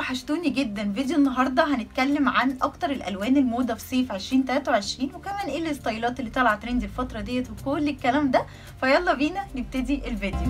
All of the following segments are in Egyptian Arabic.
وحشتوني جدا فيديو النهارده هنتكلم عن اكتر الالوان الموضه في صيف 2023 وكمان ايه الستايلات اللي طالعه ترند الفتره ديت وكل الكلام ده فيلا بينا نبتدي الفيديو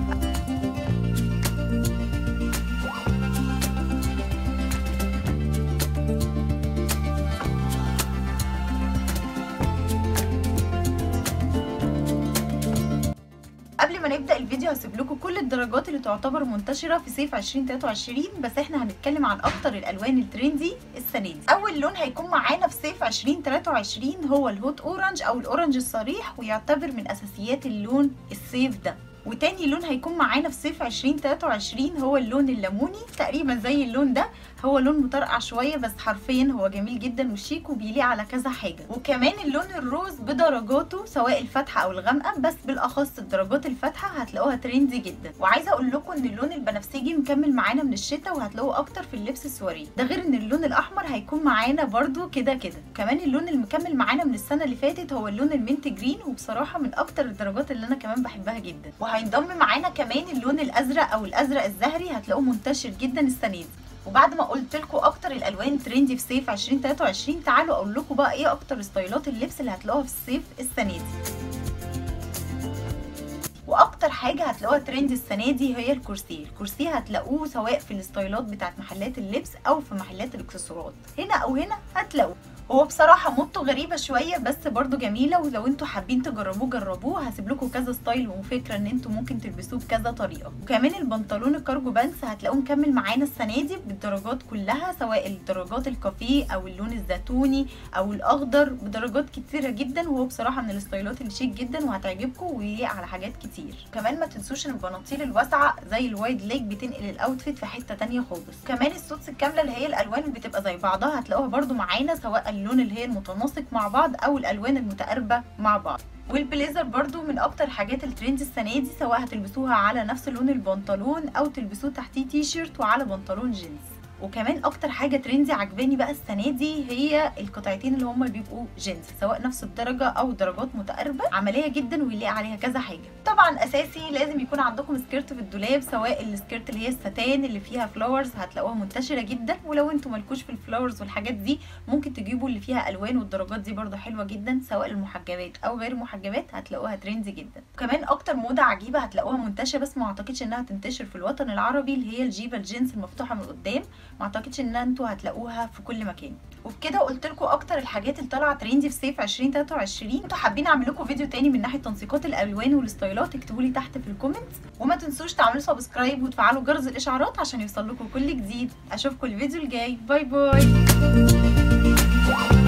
قبل ما نبدا الفيديو هسيب لكم كل الدرجات اللي تعتبر منتشره في صيف 2023 بس احنا هنتكلم عن اكتر الالوان الترندي السنه دي اول لون هيكون معانا في صيف 2023 هو الهوت اورنج او الاورنج الصريح ويعتبر من اساسيات اللون الصيف ده وتاني لون هيكون معانا في صيف 2023 هو اللون الليموني تقريبا زي اللون ده هو لون مطرقع شويه بس حرفيا هو جميل جدا وشيك وبيليق على كذا حاجه وكمان اللون الروز بدرجاته سواء الفاتحه او الغامقه بس بالاخص الدرجات الفاتحه هتلاقوها ترندي جدا وعايزه اقول لكم ان اللون البنفسجي مكمل معانا من الشتاء وهتلاقوه اكتر في اللبس السواري ده غير ان اللون الاحمر هيكون معانا برده كده كده كمان اللون اللي مكمل معانا من السنه اللي فاتت هو اللون المنت جرين وبصراحه من اكتر الدرجات اللي انا كمان بحبها جدا وهينضم معانا كمان اللون الازرق او الازرق الزهري هتلاقوه منتشر جدا السنه دي وبعد ما قلت لكم اكتر الالوان ترندي في صيف 2023 تعالوا اقول لكم بقى ايه اكتر ستايلات اللبس اللي هتلاقوها في الصيف السنه دي واكتر حاجه هتلاقوها ترند السنه دي هي الكرسي الكرسي هتلاقوه سواء في الستايلات بتاعت محلات اللبس او في محلات الاكسسوارات هنا او هنا هتلاقوه هو بصراحه موضته غريبه شويه بس برده جميله ولو انتوا حابين تجربوه جربوه هسيب لكم كذا ستايل وفكره ان انتوا ممكن تلبسوه بكذا طريقه وكمان البنطلون الكارجو بانس هتلاقوه مكمل معانا السنه دي بالدرجات كلها سواء الدرجات الكافيه او اللون الزيتوني او الاخضر بدرجات كتيره جدا وهو بصراحه من الستايلات اللي شيك جدا وهتعجبكم ويليق على حاجات كتير كمان ما تنسوش ان البناطيل الواسعه زي الوايد ليج بتنقل الاوتفيت في حته تانية خالص كمان السوتس الكامله اللي هي الالوان اللي بتبقى زي بعضها هتلاقوها برده معانا سواء اللون اللي هي المتناسق مع بعض او الالوان المتقاربه مع بعض والبليزر برضو من اكتر حاجات الترند السنه دي سواء هتلبسوها على نفس لون البنطلون او تلبسوه تحتيه تي شيرت وعلى بنطلون جينز وكمان اكتر حاجه ترندي عجباني بقى السنه دي هي القطعتين اللي هما بيبقوا جينز سواء نفس الدرجه او درجات متقاربه عمليه جدا ويليق عليها كذا حاجه طبعا اساسي لازم يكون عندكم سكيرت في الدولاب سواء السكيرت اللي هي الستان اللي فيها فلاورز هتلاقوها منتشره جدا ولو انتوا مالكوش في الفلاورز والحاجات دي ممكن تجيبوا اللي فيها الوان والدرجات دي برده حلوه جدا سواء المحجبات او غير المحجبات هتلاقوها ترندي جدا وكمان اكتر موضه عجيبه هتلاقوها منتشره بس ما اعتقدش انها تنتشر في الوطن العربي اللي هي الجيبه الجينز المفتوحه من قدام ما اعتقدش ان انتوا هتلاقوها في كل مكان وبكده قلت لكم اكتر الحاجات اللي طالعه ترندي في صيف 2023 انتوا حابين اعمل لكم فيديو تاني من ناحيه تنسيقات الالوان والستايلات اكتبوا لي تحت في الكومنتس وما تنسوش تعملوا سبسكرايب وتفعلوا جرس الاشعارات عشان يوصل لكم كل جديد اشوفكم الفيديو الجاي باي باي